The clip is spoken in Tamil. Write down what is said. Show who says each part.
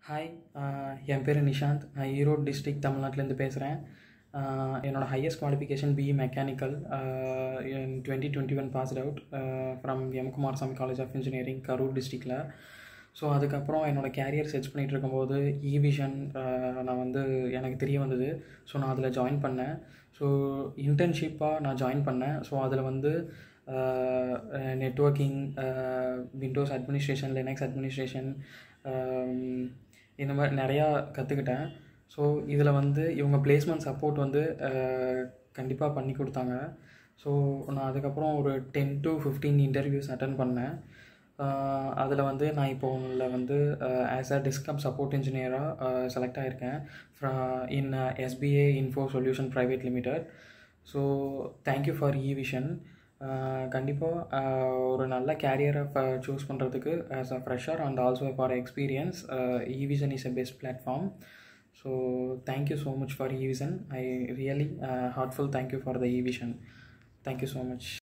Speaker 1: ஹாய் என் பேர் நிஷாந்த் நான் ஈரோடு டிஸ்ட்ரிக்ட் தமிழ்நாட்டிலேருந்து பேசுகிறேன் என்னோடய highest qualification BE mechanical in twenty twenty one passed out from M Kumarasamy college of engineering Karur டிஸ்ட்ரிக்டில் ஸோ அதுக்கப்புறம் என்னோடய கேரியர் சர்ச் பண்ணிகிட்டு இருக்கும்போது இவிஷன் நான் வந்து எனக்கு தெரிய வந்தது ஸோ நான் அதில் ஜாயின் பண்ணேன் ஸோ இன்டர்ன்ஷிப்பாக நான் ஜாயின் பண்ணேன் ஸோ அதில் வந்து networking Windows administration Linux administration இந்த மாதிரி நிறையா கற்றுக்கிட்டேன் ஸோ இதில் வந்து இவங்க பிளேஸ்மெண்ட் சப்போர்ட் வந்து கண்டிப்பாக பண்ணி கொடுத்தாங்க ஸோ நான் அதுக்கப்புறம் ஒரு ten to fifteen interviews attend பண்ணேன் அதில் வந்து நான் இப்போ உள்ள வந்து ஆஸ் அ டிஸ்கம் சப்போர்ட் இன்ஜினியராக செலக்ட் ஆகியிருக்கேன் from in SPA info solution private limited so thank you for E vision கண்டிப்பாக ஒரு நல்ல கேரியரை சூஸ் பண்ணுறதுக்கு as a fresher and also for experience E vision is a best platform so thank you so much for E vision I really heartful thank you for the E vision thank you so much